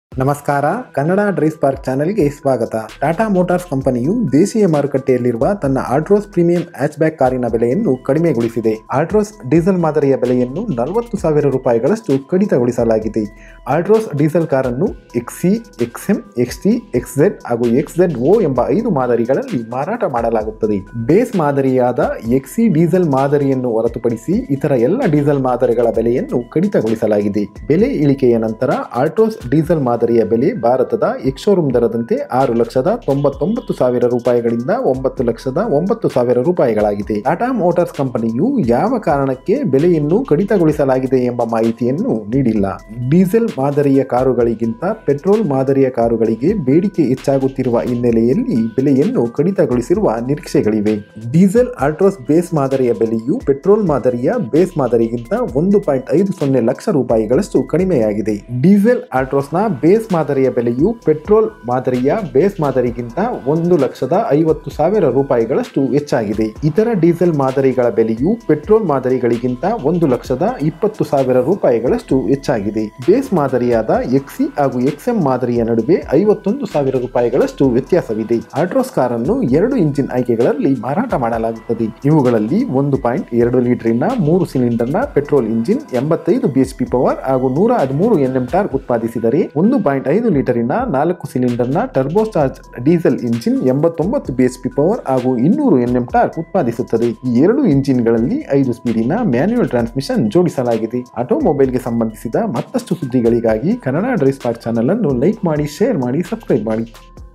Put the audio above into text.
ನಮಸ್ಕಾರ Kannada dries park ಚಾನೆಲ್ಗೆ ಸ್ವಾಗತ ಟಾಟಾ ಮೋಟಾರ್ಸ್ ಕಂಪನಿಯು ದೇಶೀಯ ಮಾರುಕಟ್ಟೆಯಲ್ಲಿರುವ ತನ್ನ ಆಲ್ಟ್ರೋಸ್ ಪ್ರೀಮಿಯಂ ಹ್ಯಾಚ್ಬ್ಯಾಕ್ ಕಾರಿನ ಬೆಲೆಯನ್ನು ಕಡಿಮೆಗೊಳಿಸಿದೆ ಆಲ್ಟ್ರೋಸ್ ಡೀಸೆಲ್ ಮಾದರಿಯ ಬೆಲೆಯನ್ನು ನಲವತ್ತು ಸಾವಿರ ರೂಪಾಯಿಗಳಷ್ಟು ಕಡಿತಗೊಳಿಸಲಾಗಿದೆ ಆಲ್ಟ್ರೋಸ್ ಡೀಸೆಲ್ ಕಾರನ್ನು ಎಕ್ಸಿ ಎಕ್ಸ್ಎಂ ಎಕ್ಸ್ಟಿ ಎಕ್ಸ್ಝೆಡ್ ಹಾಗೂ ಎಕ್ಸ್ಝೆಡ್ ಓ ಎಂಬ ಐದು ಮಾದರಿಗಳಲ್ಲಿ ಮಾರಾಟ ಮಾಡಲಾಗುತ್ತದೆ ಬೇಸ್ ಮಾದರಿಯಾದ ಎಕ್ಸಿ ಡೀಸೆಲ್ ಮಾದರಿಯನ್ನು ಹೊರತುಪಡಿಸಿ ಇತರ ಎಲ್ಲ ಡೀಸೆಲ್ ಮಾದರಿಗಳ ಬೆಲೆಯನ್ನು ಕಡಿತಗೊಳಿಸಲಾಗಿದೆ ಬೆಲೆ ಇಳಿಕೆಯ ನಂತರ ಆಲ್ಟ್ರೋಸ್ ಡೀಸೆಲ್ ಮಾದರಿಯ ಬೆಲೆ ಭಾರತದ ಎಕ್ಸೋರೂಮ್ ದರದಂತೆ ಆರು ಲಕ್ಷದ ತೊಂಬತ್ತೊಂಬತ್ತು ಸಾವಿರ ರೂಪಾಯಿಗಳಿಂದ ಒಂಬತ್ತು ಲಕ್ಷದ ಒಂಬತ್ತು ಸಾವಿರ ರೂಪಾಯಿಗಳಾಗಿದೆ ಟಾಟಾ ಮೋಟಾರ್ಸ್ ಕಂಪನಿಯು ಯಾವ ಕಾರಣಕ್ಕೆ ಬೆಲೆಯನ್ನು ಕಡಿತಗೊಳಿಸಲಾಗಿದೆ ಎಂಬ ಮಾಹಿತಿಯನ್ನು ನೀಡಿಲ್ಲ ಡೀಸೆಲ್ ಮಾದರಿಯ ಕಾರುಗಳಿಗಿಂತ ಪೆಟ್ರೋಲ್ ಮಾದರಿಯ ಕಾರುಗಳಿಗೆ ಬೇಡಿಕೆ ಹೆಚ್ಚಾಗುತ್ತಿರುವ ಹಿನ್ನೆಲೆಯಲ್ಲಿ ಬೆಲೆಯನ್ನು ಕಡಿತಗೊಳಿಸಿರುವ ನಿರೀಕ್ಷೆಗಳಿವೆ ಡೀಸೆಲ್ ಆಲ್ಟ್ರೋಸ್ ಬೇಸ್ ಮಾದರಿಯ ಬೆಲೆಯು ಪೆಟ್ರೋಲ್ ಮಾದರಿಯ ಬೇಸ್ ಮಾದರಿಗಿಂತ ಒಂದು ಪಾಯಿಂಟ್ ಐದು ಸೊನ್ನೆ ಲಕ್ಷ ರೂಪಾಯಿಗಳಷ್ಟು ಕಡಿಮೆಯಾಗಿದೆ ಡೀಸೆಲ್ ಆಲ್ಟ್ರೋಸ್ನ ಬೇಸ್ ಮಾದರಿಯ ಬೆಲೆಯು ಪೆಟ್ರೋಲ್ ಮಾದರಿಯ ಬೇಸ್ ಮಾದರಿಗಿಂತ ಒಂದು ಲಕ್ಷದ ಐವತ್ತು ಸಾವಿರ ರೂಪಾಯಿಗಳಷ್ಟು ಹೆಚ್ಚಾಗಿದೆ ಇತರ ಡೀಸೆಲ್ ಮಾದರಿಗಳ ಬೆಲೆಯು ಪೆಟ್ರೋಲ್ ಮಾದರಿಗಳಿಗಿಂತ ಒಂದು ಲಕ್ಷದ ಇಪ್ಪತ್ತು ಸಾವಿರ ರೂಪಾಯಿಗಳಷ್ಟು ಹೆಚ್ಚಾಗಿದೆ ಬೇಸ್ ಮಾದರಿಯಾದ ಎಕ್ಸಿ ಹಾಗೂ ಎಕ್ಸ್ಎಂ ಮಾದರಿಯ ನಡುವೆ ಐವತ್ತೊಂದು ಸಾವಿರ ರೂಪಾಯಿಗಳಷ್ಟು ವ್ಯತ್ಯಾಸವಿದೆ ಆಲ್ಟ್ರೋಸ್ ಕಾರನ್ನು ಎರಡು ಇಂಜಿನ್ ಆಯ್ಕೆಗಳಲ್ಲಿ ಮಾರಾಟ ಮಾಡಲಾಗುತ್ತದೆ ಇವುಗಳಲ್ಲಿ ಒಂದು ಪಾಯಿಂಟ್ ಎರಡು ಲೀಟರ್ನ ಮೂರು ಸಿಲಿಂಡರ್ನ ಪೆಟ್ರೋಲ್ ಇಂಜಿನ್ ಎಂಬತ್ತೈದು ಬಿಎಚ್ಪಿ ಪವರ್ ಹಾಗೂ ನೂರ ಹದಿಮೂರು ಎನ್ಎಂ ಟಾರ್ಕ್ ಉತ್ಪಾದಿಸಿದರೆ ಒಂದು ಪಾಯಿಂಟ್ ಐದು ಲೀಟರಿನ ನಾಲ್ಕು ಸಿಲಿಂಡರ್ನ ಟರ್ಬೋಚಾರ್ಜ್ ಡೀಸೆಲ್ ಇಂಜಿನ್ ಎಂಬತ್ತೊಂಬತ್ತು ಬಿಎಚ್ಪಿ ಪವರ್ ಹಾಗೂ ಇನ್ನೂರು ಎನ್ಎಂ ಟಾರ್ಕ್ ಉತ್ಪಾದಿಸುತ್ತದೆ ಈ ಎರಡು ಇಂಜಿನ್ಗಳಲ್ಲಿ ಐದು ಸ್ಪೀಡಿನ ಮ್ಯಾನ್ಯುಯಲ್ ಟ್ರಾನ್ಸ್ಮಿಷನ್ ಜೋಡಿಸಲಾಗಿದೆ ಆಟೋಮೊಬೈಲ್ಗೆ ಸಂಬಂಧಿಸಿದ ಮತ್ತಷ್ಟು ಸುದ್ದಿಗಳಿಗಾಗಿ ಕನ್ನಡ ಡ್ರೈಸ್ ಪಾರ್ಕ್ ಚಾನಲ್ ಅನ್ನು ಲೈಕ್ ಮಾಡಿ ಶೇರ್ ಮಾಡಿ ಸಬ್ಸ್ಕ್ರೈಬ್ ಮಾಡಿ